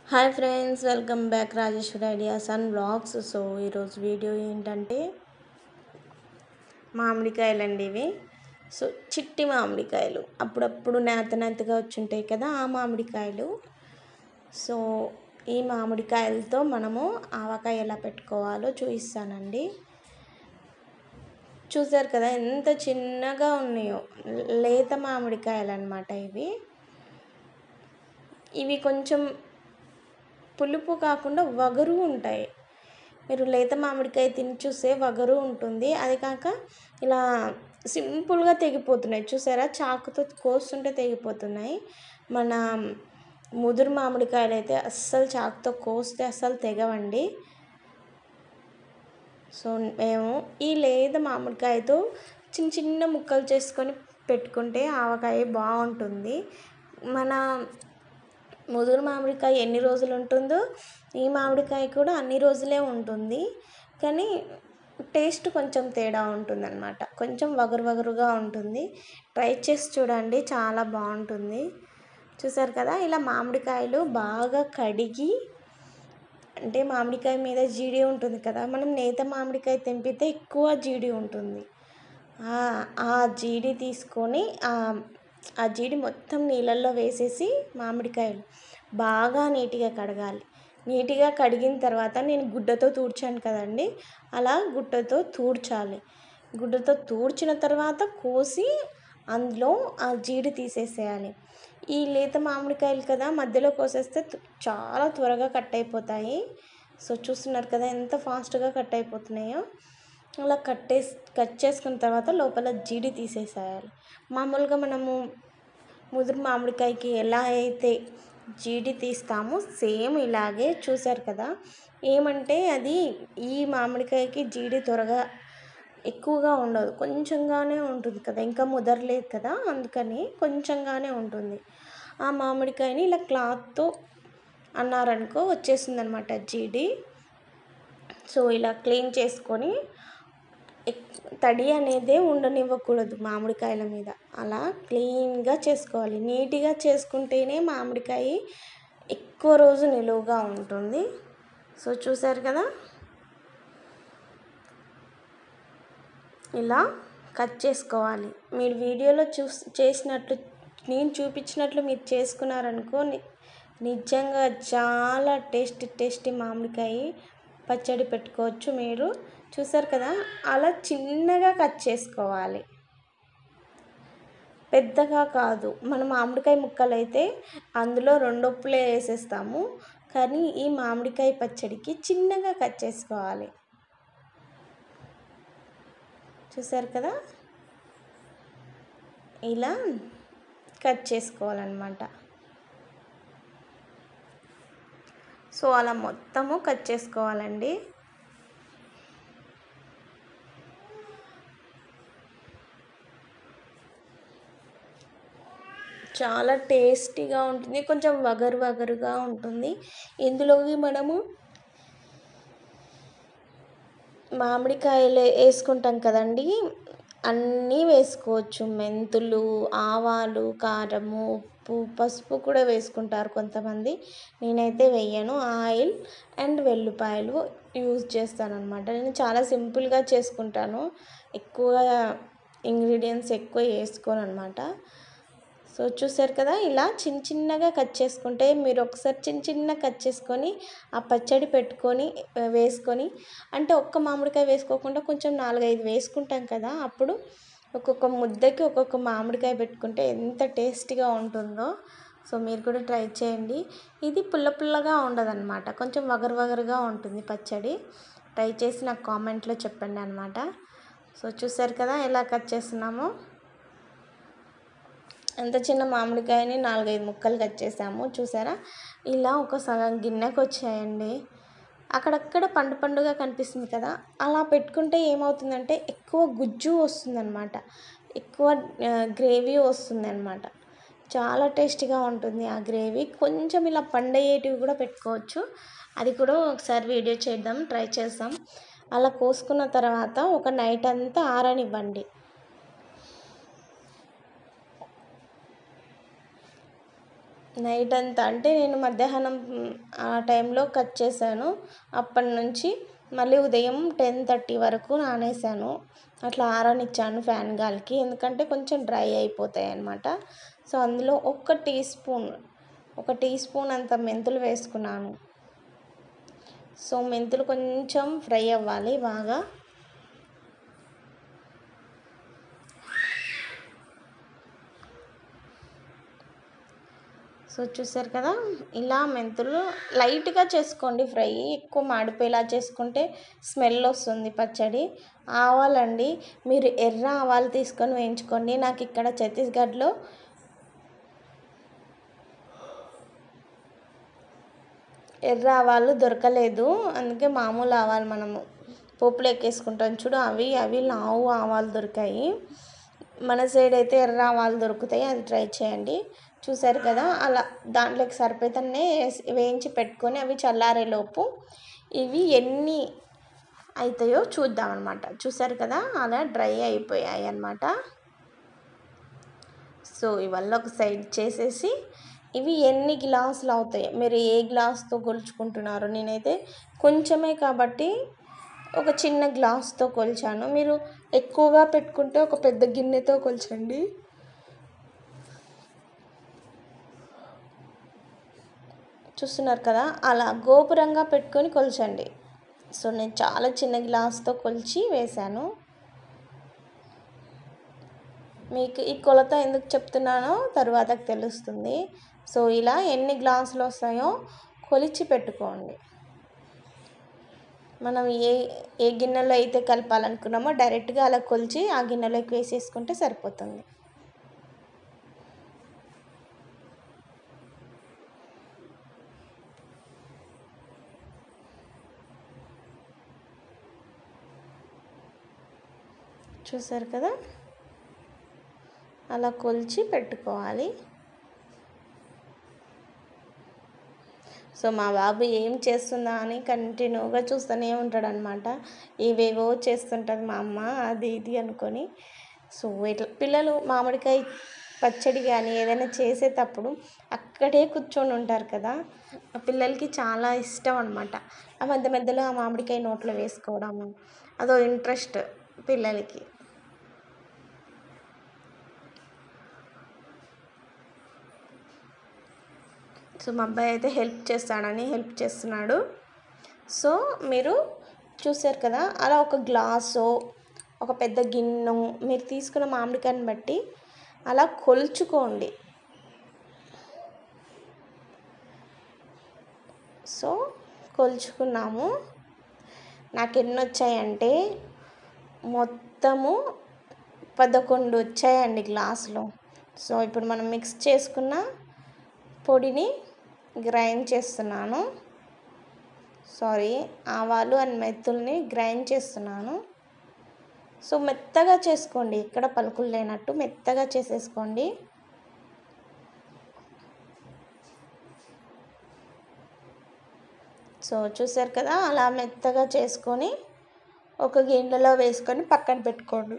hi friends welcome back Rajeswari ideas and blogs so ఈరోజు video ఏంటంటే మామిడికాయలు అండి ఇవి సో చిట్టి మామిడికాయలు అప్పుడప్పుడు నేత నేతగా వచ్చుంటాయి కదా ఆ మామిడికాయలు సో ఈ మామిడికాయలతో మనము ఆవకాయ ఎలా పెట్టుకోవాలో చూపిస్తానండి చూసారు కదా ఎంత చిన్నగా ఉన్నాయో లేత మామిడికాయలు అనమాట ఇవి ఇవి కొంచెం పులుపు కాకుండా వగరు ఉంటాయి మీరు లేత మామిడికాయ తిని చూస్తే వగరు ఉంటుంది అది కాక ఇలా సింపుల్గా తెగిపోతున్నాయి చూసారా చాకుతో కోస్తుంటే తెగిపోతున్నాయి మన ముదురు మామిడికాయలు అయితే అస్సలు చాకుతో కోస్తే అస్సలు తెగవండి సో మేము ఈ లేత మామిడికాయతో చిన్న చిన్న ముక్కలు చేసుకొని పెట్టుకుంటే ఆవకాయ బాగుంటుంది మన ముదురు మామిడికాయ ఎన్ని రోజులు ఉంటుందో ఈ మామిడికాయ కూడా అన్ని రోజులే ఉంటుంది కానీ టేస్ట్ కొంచెం తేడా ఉంటుందన్నమాట కొంచెం వగరు వగరుగా ఉంటుంది ట్రై చేసి చూడండి చాలా బాగుంటుంది చూసారు కదా ఇలా మామిడికాయలు బాగా కడిగి అంటే మామిడికాయ మీద జీడి ఉంటుంది కదా మనం నేత మామిడికాయ తెంపితే ఎక్కువ జీడి ఉంటుంది ఆ జీడి తీసుకొని ఆ జీడి మొత్తం నీళ్ళల్లో వేసేసి మామిడికాయలు బాగా నీట్గా కడగాలి నీట్గా కడిగిన తర్వాత నేను గుడ్డతో తూడ్చాను కదండి అలా గుడ్డతో తూడ్చాలి గుడ్డతో తూడ్చిన తర్వాత కోసి అందులో ఆ జీడి తీసేసేయాలి ఈ లేత మామిడికాయలు కదా మధ్యలో కోసేస్తే చాలా త్వరగా కట్ అయిపోతాయి సో చూస్తున్నారు కదా ఎంత ఫాస్ట్గా కట్ అయిపోతున్నాయో అలా కట్టేసి కట్ చేసుకున్న తర్వాత లోపల జీడి తీసేసేయాలి మామూలుగా మనము ముదురు మామిడికాయకి ఎలా అయితే జీడి తీస్తామో సేమ్ ఇలాగే చూసారు కదా ఏమంటే అది ఈ మామిడికాయకి జీడి త్వరగా ఎక్కువగా ఉండదు కొంచెంగానే ఉంటుంది కదా ఇంకా ముదరలేదు కదా అందుకని కొంచెంగానే ఉంటుంది ఆ మామిడికాయని ఇలా క్లాత్తో అన్నారనుకో వచ్చేసింది అనమాట జీడి సో ఇలా క్లీన్ చేసుకొని తడి అనేదే ఉండనివ్వకూడదు మామిడికాయల మీద అలా క్లీన్గా చేసుకోవాలి నీట్గా చేసుకుంటేనే మామిడికాయ ఎక్కువ రోజు నిలువుగా ఉంటుంది సో చూసారు కదా ఇలా కట్ చేసుకోవాలి మీరు వీడియోలో చూ చేసినట్లు నేను చూపించినట్లు మీరు చేసుకున్నారనుకో నిజంగా చాలా టేస్ట్ టేస్టీ మామిడికాయ పచ్చడి పెట్టుకోవచ్చు మీరు చూసారు కదా అలా చిన్నగా కట్ చేసుకోవాలి పెద్దగా కాదు మన మామిడికాయ ముక్కలు అయితే అందులో రెండొప్పులే వేసేస్తాము కానీ ఈ మామిడికాయ పచ్చడికి చిన్నగా కట్ చేసుకోవాలి చూసారు కదా ఇలా కట్ చేసుకోవాలన్నమాట సో అలా మొత్తము కట్ చేసుకోవాలండి చాలా టేస్టీగా ఉంటుంది కొంచెం వగరు వగరుగా ఉంటుంది ఇందులోకి మనము మామిడికాయలు వేసుకుంటాం కదండి అన్నీ వేసుకోవచ్చు మెంతులు ఆవాలు కారము ఉప్పు పసుపు కూడా వేసుకుంటారు కొంతమంది నేనైతే వేయను ఆయిల్ అండ్ వెల్లుపాయలు యూజ్ చేస్తాను అనమాట నేను చాలా సింపుల్గా చేసుకుంటాను ఎక్కువగా ఇంగ్రీడియంట్స్ ఎక్కువ వేసుకోను అనమాట సో చూసారు కదా ఇలా చిన్న చిన్నగా కట్ చేసుకుంటే మీరు ఒకసారి చిన్న చిన్న కట్ చేసుకొని ఆ పచ్చడి పెట్టుకొని వేసుకొని అంటే ఒక్క మామిడికాయ వేసుకోకుండా కొంచెం నాలుగైదు వేసుకుంటాం కదా అప్పుడు ఒక్కొక్క ముద్దకి ఒక్కొక్క మామిడికాయ పెట్టుకుంటే ఎంత టేస్టీగా ఉంటుందో సో మీరు కూడా ట్రై చేయండి ఇది పుల్ల పుల్లగా ఉండదన్నమాట కొంచెం వగరు వగరుగా ఉంటుంది పచ్చడి ట్రై చేసి నాకు కామెంట్లో చెప్పండి అనమాట సో చూసారు కదా ఎలా కట్ చేస్తున్నామో ఎంత చిన్న మామిడికాయని నాలుగైదు ముక్కలు కట్ చేసాము చూసారా ఇలా ఒక సగం గిన్నెకి వచ్చాయండి అక్కడక్కడ పండు పండుగ కనిపిస్తుంది కదా అలా పెట్టుకుంటే ఏమవుతుందంటే ఎక్కువ గుజ్జు వస్తుందన్నమాట ఎక్కువ గ్రేవీ వస్తుందన్నమాట చాలా టేస్టీగా ఉంటుంది ఆ గ్రేవీ కొంచెం ఇలా పండయ్యేటివి కూడా పెట్టుకోవచ్చు అది కూడా ఒకసారి వీడియో చేద్దాం ట్రై చేద్దాం అలా కోసుకున్న తర్వాత ఒక నైట్ అంతా ఆరనివ్వండి నైట్ అంతా అంటే నేను మధ్యాహ్నం ఆ టైంలో కట్ చేశాను అప్పటి నుంచి మళ్ళీ ఉదయం టెన్ థర్టీ వరకు నానేసాను అట్లా ఆరనిచ్చాను ఫ్యాన్ గాలికి ఎందుకంటే కొంచెం డ్రై అయిపోతాయి అన్నమాట సో అందులో ఒక్క టీ స్పూన్ ఒక టీ స్పూన్ అంత మెంతులు వేసుకున్నాను సో మెంతులు కొంచెం ఫ్రై అవ్వాలి బాగా సో చూసారు కదా ఇలా మెంతులు లైట్గా చేసుకోండి ఫ్రై ఎక్కువ మాడిపోయేలా చేసుకుంటే స్మెల్ వస్తుంది పచ్చడి ఆవాలండి మీరు ఎర్ర ఆవాలు తీసుకొని వేయించుకోండి నాకు ఇక్కడ ఛత్తీస్గఢ్లో ఎర్ర ఆవాలు దొరకలేదు అందుకే మామూలు ఆవాలు మనము పోపులో ఎక్కేసుకుంటాం చూడు అవి అవి లావు ఆవాలు దొరికాయి మన సైడ్ అయితే ఎర్ర ఆవాలు దొరుకుతాయి అది ట్రై చేయండి చూసారు కదా అలా దాంట్లోకి సరిపోతానే వేయించి పెట్టుకొని అవి చల్లారేలోపు ఇవి ఎన్ని అవుతాయో చూద్దాం అనమాట చూసారు కదా అలా డ్రై అయిపోయాయి అన్నమాట సో ఇవల్ల ఒక సైడ్ చేసేసి ఇవి ఎన్ని గ్లాసులు అవుతాయి మీరు ఏ గ్లాస్తో కొలుచుకుంటున్నారు నేనైతే కొంచెమే కాబట్టి ఒక చిన్న గ్లాస్తో కొలిచాను మీరు ఎక్కువగా పెట్టుకుంటే ఒక పెద్ద గిన్నెతో కొల్చండి చూస్తున్నారు కదా అలా గోపురంగా పెట్టుకొని కొల్చండి సో నేను చాలా చిన్న గ్లాస్తో కొలిచి వేశాను మీకు ఈ కొలత ఎందుకు చెప్తున్నానో తర్వాతకు తెలుస్తుంది సో ఇలా ఎన్ని గ్లాసులు వస్తాయో కొలిచి పెట్టుకోండి మనం ఏ ఏ గిన్నెలో అయితే కలపాలనుకున్నామో డైరెక్ట్గా అలా కొలిచి ఆ గిన్నెలోకి వేసేసుకుంటే సరిపోతుంది చూసారు కదా అలా కొలిచి పెట్టుకోవాలి సో మా బాబు ఏం చేస్తుందా అని కంటిన్యూగా చూస్తూనే ఉంటాడు అనమాట ఏవేవో చేస్తుంటుంది మా అమ్మ అది ఇది అనుకొని సో ఇట్లా పిల్లలు మామిడికాయ పచ్చడి కానీ ఏదైనా చేసేటప్పుడు అక్కడే కూర్చొని ఉంటారు కదా ఆ పిల్లలకి చాలా ఇష్టం అనమాట ఆ మధ్య మధ్యలో ఆ మామిడికాయ నోట్లో వేసుకోవడము అదో ఇంట్రెస్ట్ పిల్లలకి సో మా అబ్బాయి అయితే హెల్ప్ చేస్తాడని హెల్ప్ చేస్తున్నాడు సో మీరు చూసారు కదా అలా ఒక గ్లాసు ఒక పెద్ద గిన్నె మీరు తీసుకున్న మామిడికాయని బట్టి అలా కొలుచుకోండి సో కొలుచుకున్నాము నాకు ఎన్ని వచ్చాయంటే మొత్తము పదకొండు వచ్చాయండి గ్లాసులు సో ఇప్పుడు మనం మిక్స్ చేసుకున్న పొడిని గ్రైండ్ చేస్తున్నాను సారీ ఆవాలు అండ్ మెత్తుల్ని గ్రైండ్ చేస్తున్నాను సో మెత్తగా చేసుకోండి ఇక్కడ పలుకులు లేనట్టు మెత్తగా చేసేసుకోండి సో చూసారు కదా అలా మెత్తగా చేసుకొని ఒక గిన్నెలో వేసుకొని పక్కన పెట్టుకోండి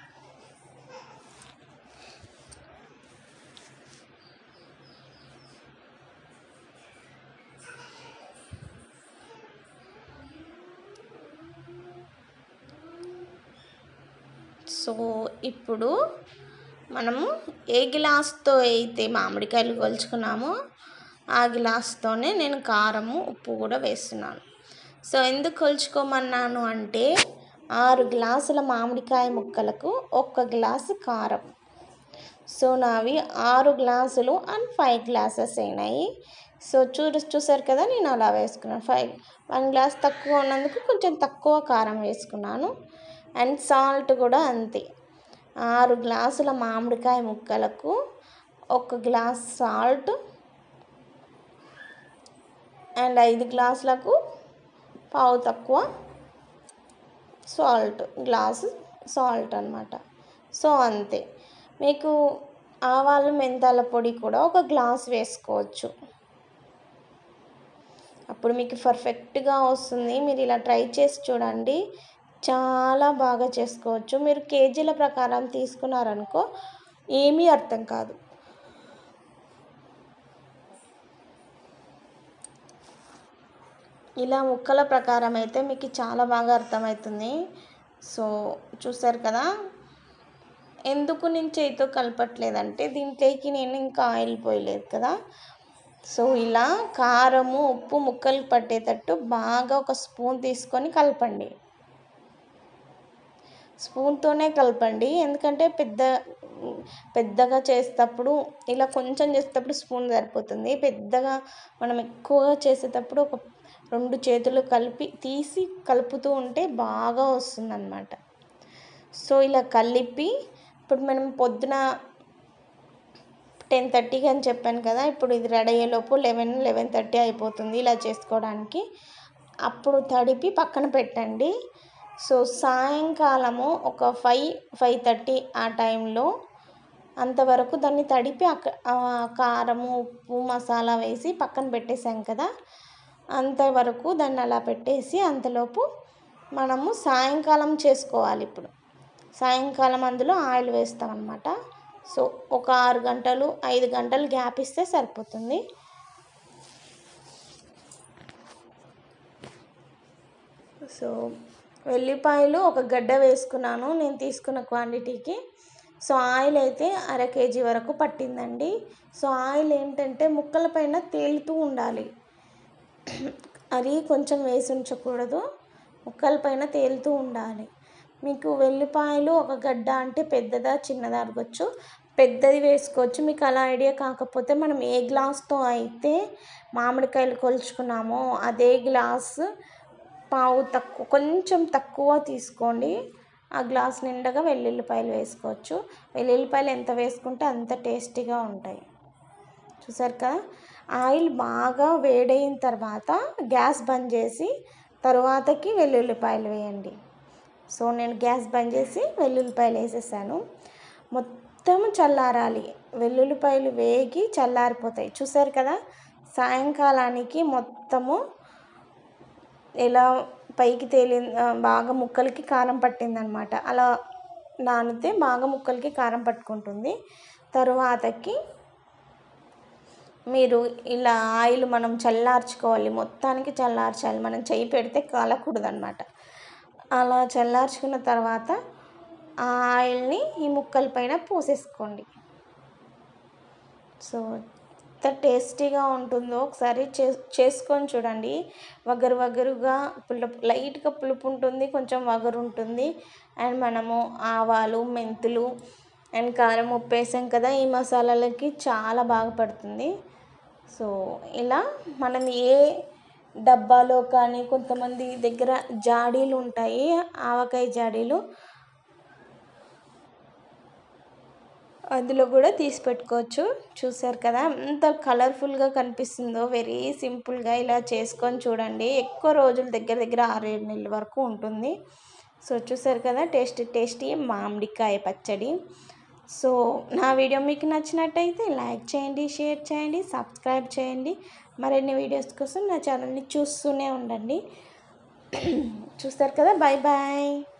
సో ఇప్పుడు మనము ఏ గ్లాస్తో అయితే మామిడికాయలు కొలుచుకున్నామో ఆ గ్లాస్తోనే నేను కారము ఉప్పు కూడా వేస్తున్నాను సో ఎందుకు కొలుచుకోమన్నాను అంటే ఆరు గ్లాసుల మామిడికాయ ముక్కలకు ఒక్క గ్లాసు కారం సో నావి ఆరు గ్లాసులు అండ్ ఫైవ్ గ్లాసెస్ అయినాయి సో చూ చూసారు కదా నేను అలా వేసుకున్నాను ఫైవ్ వన్ గ్లాస్ తక్కువ ఉన్నందుకు కొంచెం తక్కువ కారం వేసుకున్నాను అండ్ సాల్ట్ కూడా అంతే ఆరు గ్లాసుల మామిడికాయ ముక్కలకు ఒక గ్లాస్ సాల్ట్ అండ్ ఐదు గ్లాసులకు పావు తక్కువ సాల్ట్ గ్లాసు సాల్ట్ అనమాట సో అంతే మీకు ఆవాలు మెంతాల పొడి కూడా ఒక గ్లాస్ వేసుకోవచ్చు అప్పుడు మీకు పర్ఫెక్ట్గా వస్తుంది మీరు ఇలా ట్రై చేసి చూడండి చాలా బాగా చేసుకోవచ్చు మీరు కేజీల ప్రకారం తీసుకున్నారనుకో ఏమీ అర్థం కాదు ఇలా ముక్కల ప్రకారం అయితే మీకు చాలా బాగా అర్థమవుతుంది సో చూసారు కదా ఎందుకు నేను చేతితో కలపట్లేదంటే దీంట్లోకి నేను ఇంకా ఆయిల్ పోయలేదు కదా సో ఇలా కారము ఉప్పు ముక్కలు పట్టేటట్టు బాగా ఒక స్పూన్ తీసుకొని కలపండి స్పూన్తోనే కలపండి ఎందుకంటే పెద్ద పెద్దగా చేసేటప్పుడు ఇలా కొంచెం చేసేటప్పుడు స్పూన్ సరిపోతుంది పెద్దగా మనం ఎక్కువగా చేసేటప్పుడు ఒక రెండు చేతులు కలిపి తీసి కలుపుతూ ఉంటే బాగా వస్తుందన్నమాట సో ఇలా కలిపి ఇప్పుడు మనం పొద్దున టెన్ థర్టీకి అని చెప్పాను కదా ఇప్పుడు ఇది రెడీ అయ్యేలోపు లెవెన్ లెవెన్ థర్టీ అయిపోతుంది ఇలా చేసుకోవడానికి అప్పుడు తడిపి పక్కన పెట్టండి సో సాయంకాలము ఒక ఫైవ్ ఫైవ్ థర్టీ ఆ టైంలో అంతవరకు దాన్ని తడిపి అక్క కారము ఉప్పు మసాలా వేసి పక్కన పెట్టేసాం కదా అంతవరకు దాన్ని అలా పెట్టేసి అంతలోపు మనము సాయంకాలం చేసుకోవాలి ఇప్పుడు సాయంకాలం అందులో ఆయిల్ వేస్తామన్నమాట సో ఒక ఆరు గంటలు ఐదు గంటలు గ్యాప్ ఇస్తే సరిపోతుంది సో వెల్లిపాయలు ఒక గడ్డ వేసుకున్నాను నేను తీసుకున్న క్వాంటిటీకి సో ఆయిల్ అయితే అర కేజీ వరకు పట్టిందండి సో ఆయిల్ ఏంటంటే ముక్కల పైన తేలుతూ ఉండాలి అది కొంచెం వేసి ఉంచకూడదు ముక్కల పైన తేలుతూ ఉండాలి మీకు వెల్లిపాయలు ఒక గడ్డ అంటే పెద్దదా చిన్నదా అడగచ్చు పెద్దది వేసుకోవచ్చు మీకు అలా ఐడియా కాకపోతే మనం ఏ గ్లాస్తో అయితే మామిడికాయలు కొలుచుకున్నామో అదే గ్లాస్ పావు తక్కువ కొంచెం తక్కువ తీసుకోండి ఆ గ్లాస్ నిండగా వెల్లుల్లిపాయలు వేసుకోవచ్చు వెల్లుల్లిపాయలు ఎంత వేసుకుంటే అంత టేస్టీగా ఉంటాయి చూసారు కదా ఆయిల్ బాగా వేడైన తర్వాత గ్యాస్ బంద్ చేసి తరువాతకి వెల్లుల్లిపాయలు వేయండి సో నేను గ్యాస్ బంద్ చేసి వెల్లుల్లిపాయలు వేసేసాను మొత్తం చల్లారాలి వెల్లుల్లిపాయలు వేగి చల్లారిపోతాయి చూసారు కదా సాయంకాలానికి మొత్తము ఎలా పైకి తేలి బాగా ముక్కలకి కారం పట్టిందనమాట అలా నానితే బాగా ముక్కలకి కారం పట్టుకుంటుంది తరువాతకి మీరు ఇలా ఆయిల్ మనం చల్లార్చుకోవాలి మొత్తానికి చల్లార్చాలి మనం చెయ్యి పెడితే కాలకూడదు అనమాట అలా చల్లార్చుకున్న తర్వాత ఆ ఆయిల్ని ఈ ముక్కల పైన పోసేసుకోండి సో ఎంత టేస్టీగా ఉంటుందో ఒకసారి చే చేసుకొని చూడండి వగరు వగరుగా పులుపు లైట్గా పులుపు ఉంటుంది కొంచెం వగరు ఉంటుంది అండ్ మనము ఆవాలు మెంతులు అండ్ కారం ఉప్పు వేసాం కదా ఈ మసాలాలకి చాలా బాగా పడుతుంది సో ఇలా మనం ఏ డబ్బాలో కానీ కొంతమంది దగ్గర జాడీలు ఉంటాయి ఆవకాయ జాడీలు అందులో కూడా తీసి పెట్టుకోవచ్చు చూసారు కదా ఎంత కలర్ఫుల్గా కనిపిస్తుందో వెరీ సింపుల్గా ఇలా చేసుకొని చూడండి ఎక్కువ రోజులు దగ్గర దగ్గర ఆరేడు నెలల వరకు ఉంటుంది సో చూసారు కదా టేస్టీ టేస్టీ మామిడికాయ పచ్చడి సో నా వీడియో మీకు నచ్చినట్టయితే లైక్ చేయండి షేర్ చేయండి సబ్స్క్రైబ్ చేయండి మరిన్ని వీడియోస్ కోసం నా ఛానల్ని చూస్తూనే ఉండండి చూస్తారు కదా బాయ్ బాయ్